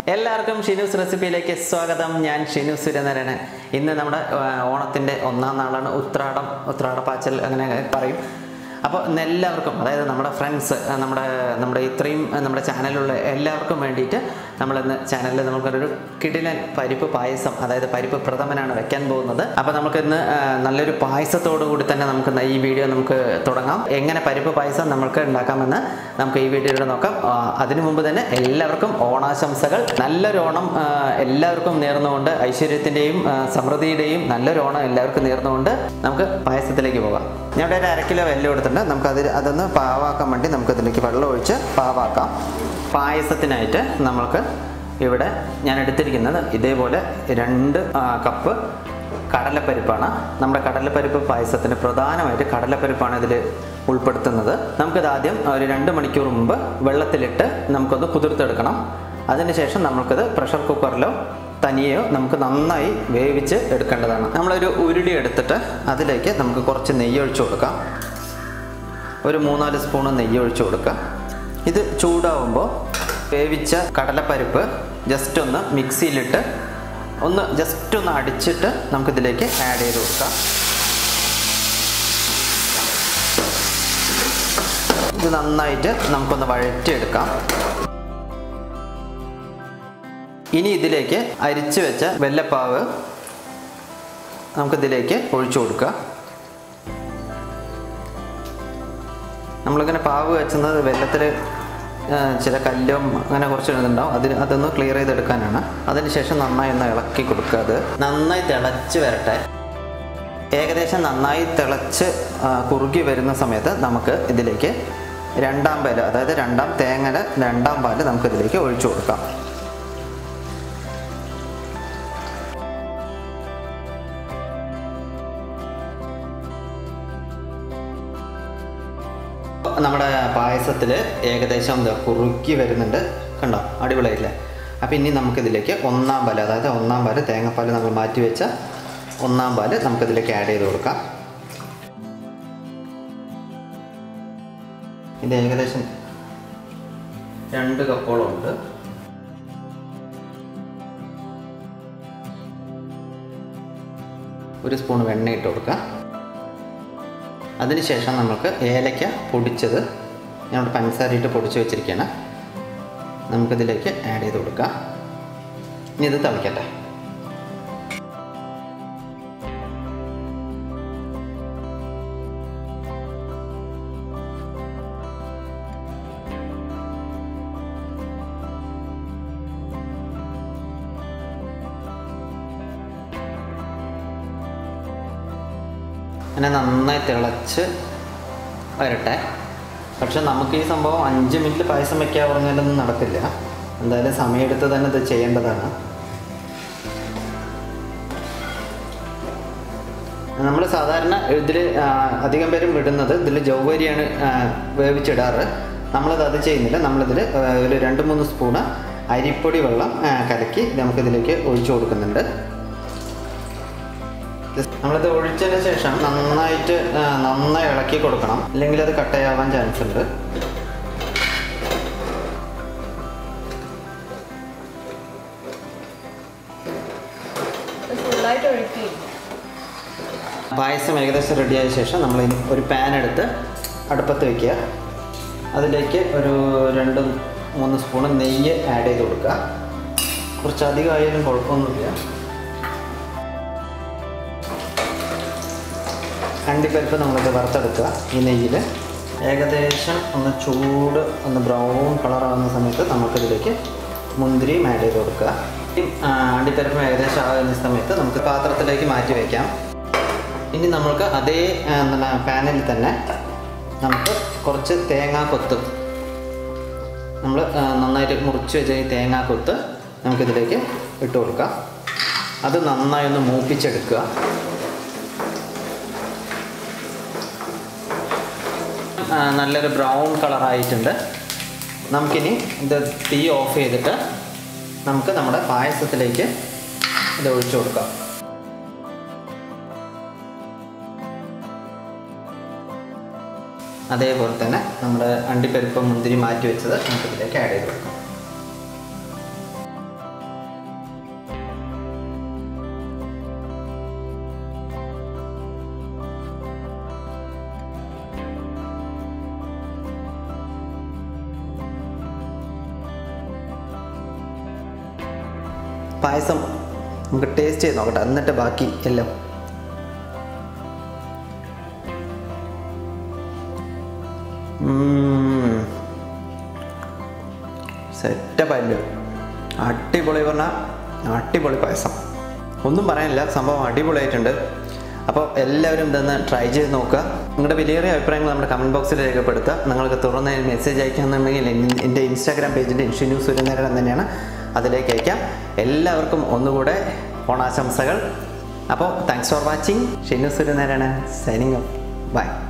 എല്ലാവർക്കും ഷിനൂസ് റെസിപ്പിയിലേക്ക് സ്വാഗതം ഞാൻ ഷിനു സുരനരന് ഇന്ന് നമ്മുടെ ആ, ഓണത്തിൻ്റെ ഒന്നാം നാളാണ് ഉത്രാടം ഉത്രാടപ്പാച്ചൽ അങ്ങനെ പറയും അപ്പോൾ ഇന്ന് എല്ലാവർക്കും അതായത് നമ്മുടെ ഫ്രണ്ട്സ് നമ്മുടെ നമ്മുടെ ഇത്രയും ആ, നമ്മുടെ ചാനലിലുള്ള എല്ലാവർക്കും വേണ്ടിയിട്ട് നമ്മളിന്ന് ചാനലിൽ നമുക്കൊരു കിടിലൻ പരിപ്പ് പായസം അതായത് പരിപ്പ് പ്രഥമനാണ് വെക്കാൻ പോകുന്നത് അപ്പോൾ നമുക്കിന്ന് ആ, നല്ലൊരു പായസത്തോടു കൂടി തന്നെ നമുക്ക് ഇന്ന് ഈ വീഡിയോ നമുക്ക് തുടങ്ങാം എങ്ങനെ പരിപ്പ് പായസം നമുക്ക് ഉണ്ടാക്കാമെന്ന് നമുക്ക് ഈ വീഡിയോയിലൂടെ നോക്കാം ആ, അതിനു മുമ്പ് തന്നെ എല്ലാവർക്കും ഓണാശംസകൾ നല്ലൊരു ഓണം ആ, എല്ലാവർക്കും നേർന്നുകൊണ്ട് ഐശ്വര്യത്തിൻ്റെയും സമൃദ്ധിയുടെയും നല്ലൊരു ഓണം എല്ലാവർക്കും നേർന്നുകൊണ്ട് നമുക്ക് പായസത്തിലേക്ക് പോകാം ഞാൻ ഇവിടെ ഒരു അര കിലോ വെല്ലം എടുത്തിട്ടുണ്ട് നമുക്ക് അതിൽ അതൊന്ന് പാവാക്കാൻ വേണ്ടി നമുക്ക് ഇതിലേക്ക് വെള്ളം ഒഴിച്ച് പാവാക്കാം പായസത്തിനായിട്ട് നമ്മൾക്ക് ഇവിടെ ഞാൻ എടുത്തിരിക്കുന്നത് ഇതേപോലെ രണ്ട് ആ, കപ്പ് കടലപ്പരിപ്പാണ് നമ്മുടെ കടലപ്പരിപ്പ് പായസത്തിന് പ്രധാനമായിട്ട് കടലപ്പരിപ്പാണ് ഇതിൽ ഉൾപ്പെടുത്തുന്നത് നമുക്കിത് ആദ്യം ഒരു രണ്ട് മണിക്കൂർ മുമ്പ് വെള്ളത്തിലിട്ട് നമുക്കൊന്ന് കുതിർത്തെടുക്കണം അതിനുശേഷം നമുക്കിത് പ്രഷർ കുക്കറിലോ തനിയെയോ നമുക്ക് നന്നായി വേവിച്ച് എടുക്കേണ്ടതാണ് നമ്മളൊരു ഉരുളി എടുത്തിട്ട് അതിലേക്ക് നമുക്ക് കുറച്ച് നെയ്യ് ഒഴിച്ചു കൊടുക്കാം ഒരു മൂന്നാല് സ്പൂണ് നെയ്യ് ഒഴിച്ചു കൊടുക്കുക ഇത് ചൂടാവുമ്പോൾ വേവിച്ച കടലപ്പരിപ്പ് ജസ്റ്റ് ഒന്ന് മിക്സിയിലിട്ട് ഒന്ന് ജസ്റ്റ് ഒന്ന് അടിച്ചിട്ട് നമുക്കിതിലേക്ക് ആഡ് ചെയ്ത് കൊടുക്കാം ഇത് നന്നായിട്ട് നമുക്കൊന്ന് വഴറ്റിയെടുക്കാം ഇനി ഇതിലേക്ക് അരിച്ചു വെച്ച വെല്ലപ്പാവ് നമുക്കിതിലേക്ക് ഒഴിച്ചു കൊടുക്കുക നമ്മളിങ്ങനെ പാവ് വെച്ചുന്നത് വെള്ളത്തിൽ ചില കല്ലും അങ്ങനെ കുറച്ച് ഇതുണ്ടാവും അതിന് അതൊന്ന് ക്ലിയർ ചെയ്തെടുക്കാനാണ് അതിനുശേഷം നന്നായി ഒന്ന് ഇളക്കി കൊടുക്കുക അത് നന്നായി തിളച്ച് വരട്ടെ ഏകദേശം നന്നായി തിളച്ച് ആ, കുറുകി വരുന്ന സമയത്ത് നമുക്ക് ഇതിലേക്ക് രണ്ടാം പാല് അതായത് രണ്ടാം തേങ്ങയുടെ രണ്ടാം പാല് നമുക്ക് ഇതിലേക്ക് ഒഴിച്ചു കൊടുക്കാം നമ്മുടെ പായസത്തിൽ ഏകദേശം എന്താ കുറുക്കി വരുന്നുണ്ട് കണ്ടോ അടിപൊളിയായില്ലേ അപ്പം ഇനി നമുക്കിതിലേക്ക് ഒന്നാം പാല് അതായത് ഒന്നാം പാല് തേങ്ങാപ്പാൽ നമ്മൾ മാറ്റി വെച്ച ഒന്നാം പാല് നമുക്കിതിലേക്ക് ആഡ് ചെയ്ത് കൊടുക്കാം ഇത് ഏകദേശം രണ്ട് കപ്പോളം ഉണ്ട് ഒരു സ്പൂൺ വെണ്ണ ഇട്ട് കൊടുക്കാം അതിനുശേഷം നമുക്ക് ഏലക്ക പൊടിച്ചത് ഞാനിവിടെ പഞ്ചസാര ഇട്ട് പൊടിച്ച് വെച്ചിരിക്കുകയാണ് നമുക്കിതിലേക്ക് ആഡ് ചെയ്ത് കൊടുക്കാം ഇനി ഇത് തിളയ്ക്കട്ടെ അങ്ങനെ നന്നായി തിളച്ച് വരട്ടെ പക്ഷെ നമുക്ക് ഈ സംഭവം അഞ്ച് മിനിറ്റ് പായസം വെക്കാൻ പറഞ്ഞാലൊന്നും നടക്കില്ല എന്തായാലും സമയമെടുത്ത് തന്നെ ഇത് ചെയ്യേണ്ടതാണ് നമ്മൾ സാധാരണ ഇതിൽ അധികം പേരും ഇടുന്നത് ഇതിൽ ജൗവരിയാണ് ആ, വേവിച്ചിടാറ് നമ്മളത് അത് ചെയ്യുന്നില്ല നമ്മളിതിൽ ആ, ഒരു രണ്ട് മൂന്ന് സ്പൂണ് അരിപ്പൊടി വെള്ളം ആ, കലക്കി നമുക്കിതിലേക്ക് ഒഴിച്ചു കൊടുക്കുന്നുണ്ട് നമ്മളിത് ഒഴിച്ചതിന് ശേഷം നന്നായിട്ട് ആ, നന്നായി ഇളക്കി കൊടുക്കണം അല്ലെങ്കിൽ അത് കട്ടയാവാൻ ചാൻസ് ഉണ്ട് ഫുള്ളായിട്ട് ഒഴുക്കി പായസം ഏകദേശം റെഡിയായ ശേഷം നമ്മൾ ഇനി ഒരു പാൻ എടുത്ത് അടുപ്പത്ത് വയ്ക്കുക അതിലേക്ക് ഒരു രണ്ട് മൂന്ന് സ്പൂണ് നെയ്യ് ആഡ് ചെയ്ത് കൊടുക്കുക കുറച്ച് അധികം ആയാലും കുഴപ്പമൊന്നുമില്ല അണ്ടിപ്പരിപ്പ് നമ്മളിത് വറുത്തെടുക്കുക ഈ നെയ്യിൽ ഏകദേശം ഒന്ന് ചൂട് ഒന്ന് ബ്രൗൺ കളറാകുന്ന സമയത്ത് നമുക്കിതിലേക്ക് മുന്തിരിയും ആഡ് ചെയ്ത് കൊടുക്കുക ഈ ആ, അണ്ടിപ്പരിപ്പും ഏകദേശം ആകുന്ന സമയത്ത് നമുക്ക് പാത്രത്തിലേക്ക് മാറ്റി വയ്ക്കാം ഇനി നമ്മൾക്ക് അതേ ആ, എന്താണ് പാനിൽ തന്നെ നമുക്ക് കുറച്ച് തേങ്ങാക്കൊത്ത് നമ്മൾ നന്നായിട്ട് മുറിച്ച് വെച്ച ഈ തേങ്ങാക്കൊത്ത് നമുക്കിതിലേക്ക് ഇട്ട് കൊടുക്കാം അത് നന്നായി ഒന്ന് മൂപ്പിച്ചെടുക്കുക ആ, നല്ലൊരു ബ്രൗൺ കളറായിട്ടുണ്ട് നമുക്കിനി ഇത് തീ ഓഫ് ചെയ്തിട്ട് നമുക്ക് നമ്മുടെ പായസത്തിലേക്ക് ഇത് ഒഴിച്ചു കൊടുക്കാം അതേപോലെ തന്നെ നമ്മുടെ അണ്ടിപ്പരിപ്പ് മുന്തിരി മാറ്റി വെച്ചത് നമുക്കിതിലേക്ക് ആഡ് ചെയ്ത് കൊടുക്കാം പായസം നമുക്ക് ടേസ്റ്റ് ചെയ്ത് നോക്കട്ടെ എന്നിട്ട് ബാക്കി എല്ലാം സെറ്റപ്പായില്ല അടിപൊളി പറഞ്ഞാൽ അടിപൊളി പായസം ഒന്നും പറയാനില്ല സംഭവം അടിപൊളിയായിട്ടുണ്ട് അപ്പോൾ എല്ലാവരും ഇതൊന്ന് ട്രൈ ചെയ്ത് നോക്കുക നിങ്ങളുടെ വിലയേറിയ അഭിപ്രായങ്ങൾ നമ്മുടെ കമൻറ്റ് ബോക്സിൽ രേഖപ്പെടുത്തുക നിങ്ങൾക്ക് തുറന്ന് മെസ്സേജ് അയക്കുകയാണെന്നുണ്ടെങ്കിൽ എൻ- എൻ്റെ ഇൻസ്റ്റാഗ്രാം പേജിൻ്റെ ഇൻഷുനു സുരനേരൻ തന്നെയാണ് അതിലേക്ക് അയക്കാം എല്ലാവർക്കും ഒന്നുകൂടെ ഓണാശംസകൾ അപ്പോൾ താങ്ക്സ് ഫോർ വാച്ചിങ് ഷിനു സുരനേരാണ് സൈനിങ് ഓഫ് ബൈ